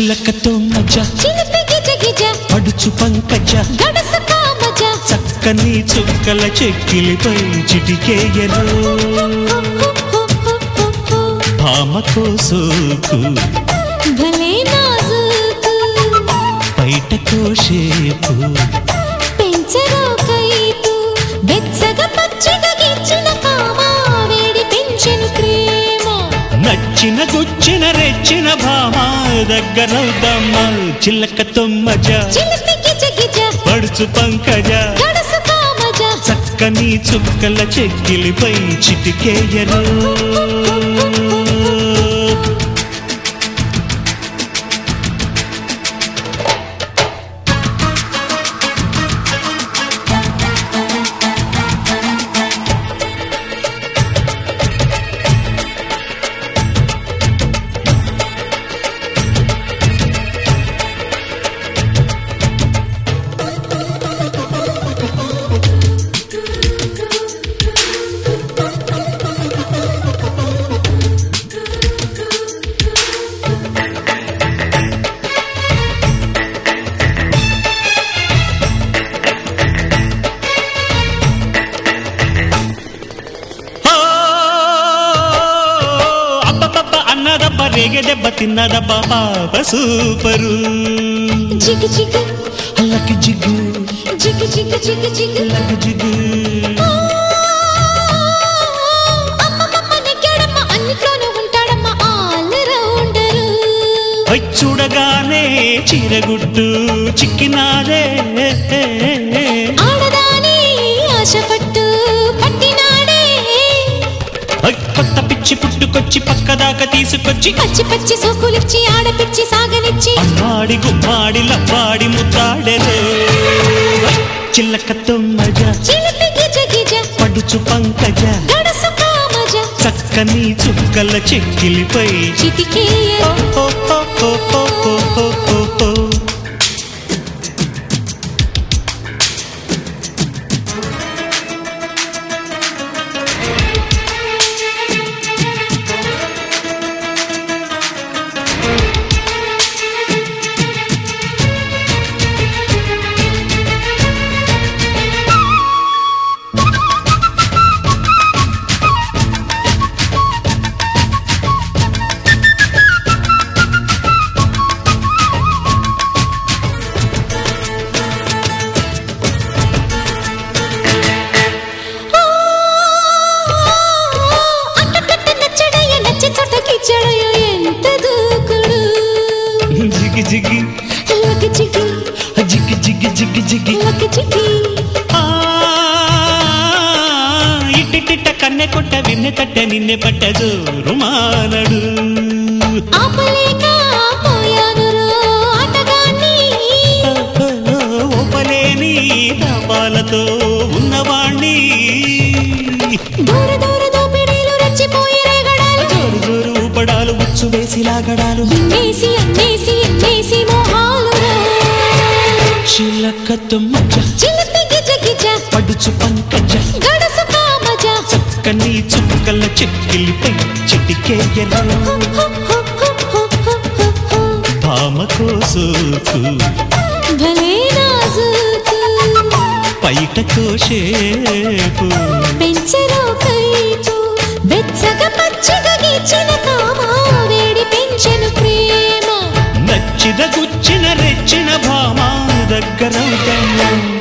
చిలకతో మజ చిలిపి గిజ గిజ పడుచు పంకజ గడస కామజ చక్కని చుక్కల చెక్కిలిపై చిటికేయను భామకో సోకు భలే నాజుకు బయటకో షేపు పెంచరో కైపు వెచ్చగా పచ్చిగా గిచ్చిన కామ వేడి పెంచెను ప్రేమ నచ్చిన గుచ్చిన రెచ్చిన భామ దగ్గరవుదమ్మా చిలకతో మజ చిలిపి గిజ గిజ పడుచు పంకజ గడస కామజ చక్కని చుక్కల చెక్కిలిపై చిటికేయను ఓ, అబ్బబ్బబ్బ అన్నదబ్బ రేగె దెబ్బ తిన్నదబ్బ పాప సూపరు జిగి జిగి అల్లకి జిగ్గు జిగి జిగి జిగి జిగి అల్లకి జిగ్గు అమ్మమ్మ నెగ్గాడమ్మ అన్నిట్లోనూ ఉంటాడమ్మ ఆల్ రౌండరు ఐ చూడగానే చీరగుట్టు చిక్కినాదే ఆడదాని ఆశపట్టు పట్టినాడే ఐ కొత్త పిచ్చి పుట్టుకొచ్చి పక్కదాకా తీసుకొచ్చి పచ్చి పచ్చి సోకులిచ్చి ఆడపిచ్చి సాగనిచ్చి అమ్మాడి గుమ్మాడి లవ్వాడి ముద్దాడెరే చిల్లకతో మజ చిలిపి గిజ గిజ పడుచు పంకజ గడసు కామజ చక్కని చుక్కల చెక్కిలిపై చిటికేయ ఓ, ఓ, ఓ, ఓ, ఓ, ఓ, ఓ, ఓ. అట్టట్ట నచ్చడయ్య నచ్చి చోట కిచ్చడయ్య ఎంత దూకుడు జిగి జిగి లకి చికి జిగి జిగి జిగి జిగి లకి చికి ఆ, ఇట్టిట్టిట్ట కన్నె కొట్ట వెన్నె తట్ట నిన్నె పట్ట జోరు మానడు ఆపలేక పోయాను రో ఆటగాన్ని ఓపలేని దాపాలతో ఉన్నవాణ్ణి దూర దూర దోపిడీలు రెచ్చిపోయి రేగడాలు జోరు జోరు ఊపడాలు ఉచ్చు వేసి లాగడాలు ఎన్నేసి అన్నేసి ఎన్నేసి మోహాలు రో. చిలకతో మజ చిలిపి గిజ గిజ పడుచు పంకజ గడసు కామజ చక్కని చుక్కల చెక్కిలిపై చిటికేయను భామకో సోకు భలే నాజుకు పైటకో షేపు పెంచరో కైపు వెచ్చగా పచ్చిగా గీచిన కామ వేడి పెంచెను ప్రేమ నచ్చిన గుచ్చిన రెచ్చిన భామ దగ్గర